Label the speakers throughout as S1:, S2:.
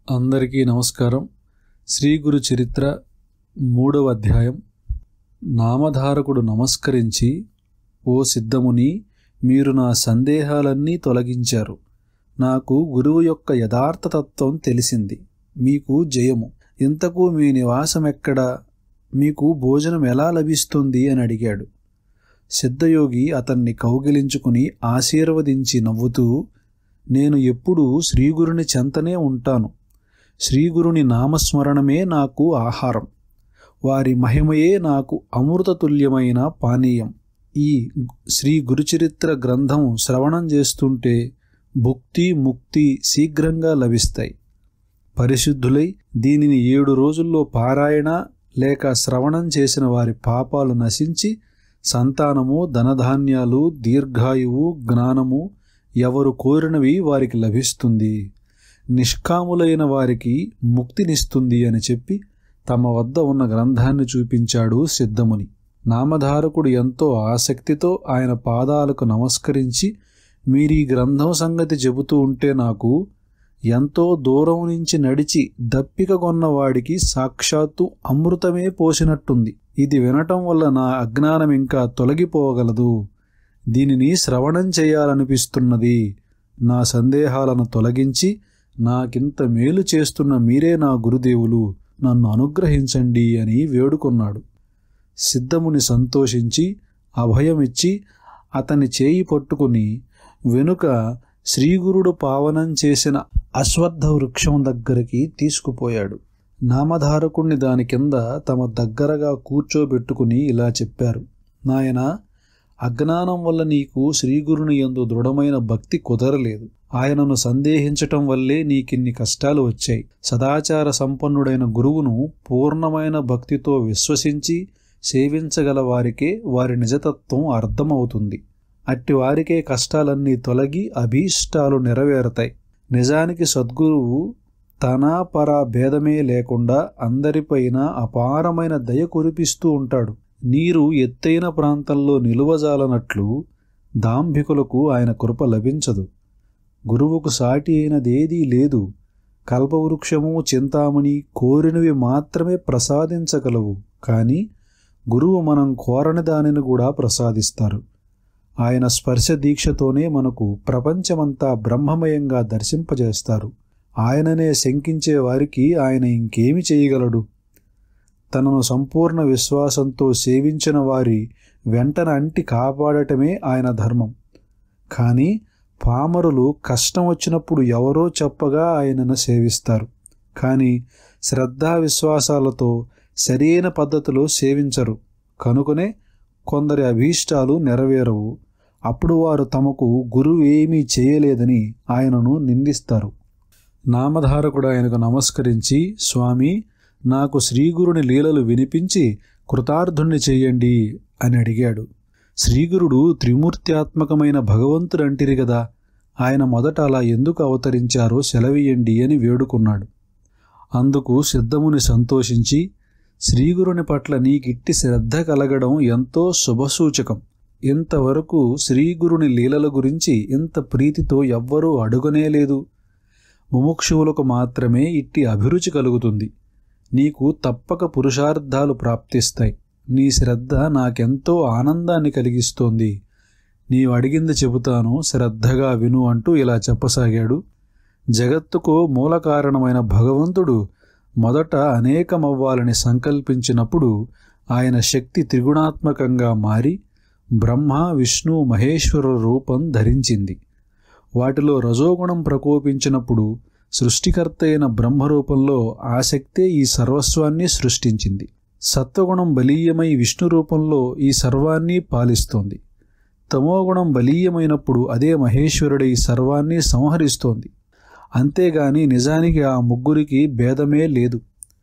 S1: అందరికీ నమస్కారం శ్రీ గురు చరిత్ర మూడవ అధ్యాయం నామధారకుడు నమస్కరించి ఓ సిద్ధముని మీరు నా సందేహాలన్నీ తొలగించారు నాకు గురువు యొక్క యథార్థ తత్వం తెలిసింది మీకు జయము ఇంతకు మీ నివాసం ఎక్కడా మీకు భోజనం ఎలా లభిస్తుంది అని అడిగాడు సిద్ధయోగి అతన్ని కౌగిలించుకుని ఆశీర్వదించి నవ్వుతూ నేను ఎప్పుడూ శ్రీగురుని చెంతనే ఉంటాను శ్రీగురుని నామస్మరణమే నాకు ఆహారం వారి మహిమయే నాకు అమృతతుల్యమైన పానీయం ఈ శ్రీ గురుచరిత్ర గ్రంథం శ్రవణం చేస్తుంటే భుక్తి ముక్తి శీఘ్రంగా లభిస్తాయి పరిశుద్ధులై దీనిని ఏడు రోజుల్లో పారాయణ లేక శ్రవణం చేసిన వారి పాపాలు నశించి సంతానము ధనధాన్యాలు దీర్ఘాయువు జ్ఞానము ఎవరు కోరినవి వారికి లభిస్తుంది నిష్కాములైన వారికి ముక్తినిస్తుంది అని చెప్పి తమ వద్ద ఉన్న గ్రంథాన్ని చూపించాడు సిద్ధముని నామధారకుడు ఎంతో ఆసక్తితో ఆయన పాదాలకు నమస్కరించి మీరీ గ్రంథం సంగతి చెబుతూ ఉంటే నాకు ఎంతో దూరం నుంచి నడిచి దప్పిక కొన్నవాడికి సాక్షాత్తు అమృతమే పోసినట్టుంది ఇది వినటం వల్ల నా అజ్ఞానం ఇంకా తొలగిపోగలదు దీనిని శ్రవణం చేయాలనిపిస్తున్నది నా సందేహాలను తొలగించి నాకింత మేలు చేస్తున్న మీరే నా గురుదేవులు నన్ను అనుగ్రహించండి అని వేడుకొన్నాడు సిద్ధముని సంతోషించి అభయమిచ్చి అతని చేయి పట్టుకుని వెనుక శ్రీగురుడు పావనం చేసిన అశ్వత్థ వృక్షం దగ్గరికి తీసుకుపోయాడు నామధారకుణ్ణి దాని కింద తమ దగ్గరగా కూర్చోబెట్టుకుని ఇలా చెప్పారు నాయనా అజ్ఞానం వల్ల నీకు శ్రీగురుని యందు దృఢమైన భక్తి కుదరలేదు ఆయనను సందేహించటం వల్లే నీకిన్ని కష్టాలు వచ్చాయి సదాచార సంపన్నుడైన గురువును పూర్ణమైన భక్తితో విశ్వసించి సేవించగల వారికే వారి నిజతత్వం అర్థమవుతుంది అట్టి వారికే కష్టాలన్నీ తొలగి అభీష్టాలు నెరవేరుతాయి నిజానికి సద్గురువు తన పర భేదమే లేకుండా అందరిపైన అపారమైన దయ కురిపిస్తూ ఉంటాడు నీరు ఎత్తైన ప్రాంతంలో నిలువజాలనట్లు దాంభికులకు ఆయన కృప లభించదు గురువుకు సాటి అయినదేదీ లేదు కల్పవృక్షము చింతామణి కోరినవి మాత్రమే ప్రసాదించగలవు కానీ గురువు మనం కోరని దానిని కూడా ప్రసాదిస్తారు ఆయన స్పర్శ దీక్షతోనే మనకు ప్రపంచమంతా బ్రహ్మమయంగా దర్శింపజేస్తారు ఆయననే శంకించే వారికి ఆయన ఇంకేమి చేయగలడు తనను సంపూర్ణ విశ్వాసంతో సేవించిన వారి వెంటన అంటి కాపాడటమే ఆయన ధర్మం కానీ పామరులు కష్టం వచ్చినప్పుడు ఎవరో చెప్పగా ఆయనను సేవిస్తారు కానీ శ్రద్ధా విశ్వాసాలతో సరైన పద్ధతిలో సేవించరు కనుకనే కొందరి అభీష్టాలు నెరవేరవు అప్పుడు వారు తమకు గురువు ఏమీ చేయలేదని ఆయనను నిందిస్తారు నామధారకుడు ఆయనకు నమస్కరించి స్వామి నాకు శ్రీగురుని లీలలు వినిపించి కృతార్థుణ్ణి చెయ్యండి అని అడిగాడు శ్రీగురుడు త్రిమూర్త్యాత్మకమైన భగవంతుడంటిరి గదా ఆయన మొదట అలా ఎందుకు అవతరించారో సెలవీయండి అని వేడుకున్నాడు అందుకు సిద్ధముని సంతోషించి శ్రీగురుని పట్ల నీకిట్టి శ్రద్ధ కలగడం ఎంతో శుభసూచకం ఇంతవరకు శ్రీగురుని లీలల గురించి ఇంత ప్రీతితో ఎవ్వరూ అడుగనే లేదు ముముక్షువులకు మాత్రమే ఇట్టి అభిరుచి కలుగుతుంది నీకు తప్పక పురుషార్థాలు ప్రాప్తిస్తాయి నీ శ్రద్ధ నాకెంతో ఆనందాన్ని కలిగిస్తోంది నీవు అడిగింది చెబుతాను శ్రద్ధగా విను అంటూ ఇలా చెప్పసాగాడు జగత్తుకు మూల కారణమైన భగవంతుడు మొదట అనేకమవ్వాలని సంకల్పించినప్పుడు ఆయన శక్తి త్రిగుణాత్మకంగా మారి బ్రహ్మ విష్ణు మహేశ్వర రూపం ధరించింది వాటిలో రజోగుణం ప్రకోపించినప్పుడు సృష్టికర్త అయిన బ్రహ్మరూపంలో ఆ శక్తే ఈ సర్వస్వాన్ని సృష్టించింది సత్వగుణం బలీయమై విష్ణు రూపంలో ఈ సర్వాన్ని పాలిస్తోంది తమోగుణం బలీయమైనప్పుడు అదే మహేశ్వరుడి ఈ సర్వాన్ని సంహరిస్తోంది అంతేగాని నిజానికి ఆ ముగ్గురికి భేదమే లేదు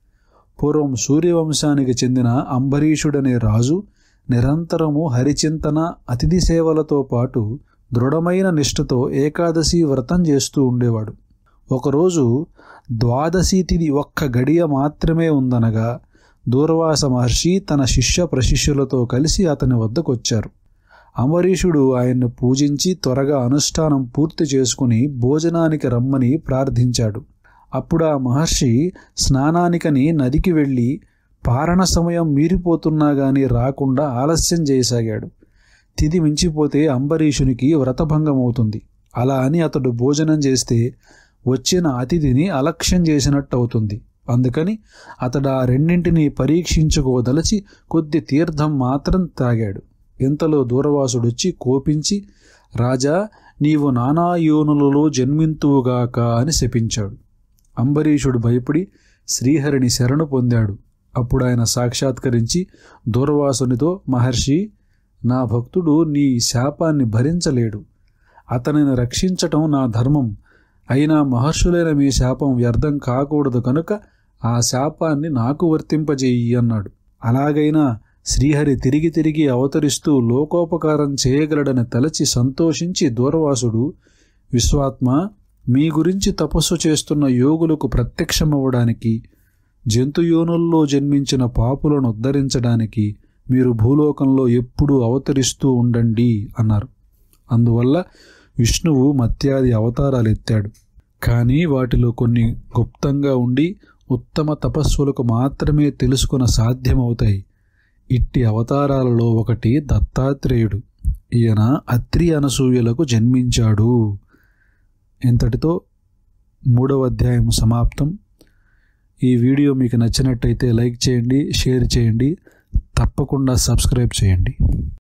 S1: పూర్వం సూర్యవంశానికి చెందిన అంబరీషుడనే రాజు నిరంతరము హరిచింతన అతిథి సేవలతో పాటు దృఢమైన నిష్ఠతో ఏకాదశి వ్రతం చేస్తూ ఉండేవాడు ఒకరోజు ద్వాదశి తిథి ఒక్క గడియ మాత్రమే ఉందనగా దూర్వాస మహర్షి తన శిష్య ప్రశిష్యులతో కలిసి అతని వద్దకొచ్చారు అంబరీషుడు ఆయన్ను పూజించి త్వరగా అనుష్ఠానం పూర్తి చేసుకుని భోజనానికి రమ్మని ప్రార్థించాడు అప్పుడు ఆ మహర్షి స్నానానికని నదికి వెళ్ళి పారణ సమయం మీరిపోతున్నా గాని రాకుండా ఆలస్యం చేయసాగాడు తిది మించిపోతే అంబరీషునికి వ్రతభంగం అవుతుంది అలా అని అతడు భోజనం చేస్తే వచ్చిన అతిథిని అలక్ష్యం చేసినట్టు అవుతుంది అందుకని అతడు ఆ రెండింటినీ పరీక్షించుకోదలచి కొద్ది తీర్థం మాత్రం తాగాడు ఇంతలో దూరవాసుడొచ్చి కోపించి రాజా నీవు నానా యోనులలో జన్మింతువుగాక అని శపించాడు అంబరీషుడు భయపడి శ్రీహరిని శరణు పొందాడు అప్పుడు ఆయన సాక్షాత్కరించి దూర్వాసునితో మహర్షి నా భక్తుడు నీ శాపాన్ని భరించలేడు అతనిని రక్షించటం నా ధర్మం అయినా మహర్షులైన మీ శాపం వ్యర్థం కాకూడదు కనుక ఆ శాపాన్ని నాకు వర్తింపజేయి అన్నాడు అలాగైనా శ్రీహరి తిరిగి తిరిగి అవతరిస్తూ లోకోపకారం చేయగలడని తలచి సంతోషించి దూర్వాసుడు విశ్వాత్మ మీ గురించి తపస్సు చేస్తున్న యోగులకు ప్రత్యక్షమవ్వడానికి జంతుయోనుల్లో జన్మించిన పాపులను ఉద్ధరించడానికి మీరు భూలోకంలో ఎప్పుడూ అవతరిస్తూ ఉండండి అన్నారు అందువల్ల విష్ణువు మత్యాది అవతారాలు ఎత్తాడు కానీ వాటిలో కొన్ని గుప్తంగా ఉండి ఉత్తమ తపస్సులకు మాత్రమే తెలుసుకున్న సాధ్యమవుతాయి ఇట్టి అవతారాలలో ఒకటి దత్తాత్రేయుడు ఈయన అత్రి అనసూయలకు జన్మించాడు ఇంతటితో మూడవ అధ్యాయం సమాప్తం ఈ వీడియో మీకు నచ్చినట్టయితే లైక్ చేయండి షేర్ చేయండి తప్పకుండా సబ్స్క్రైబ్ చేయండి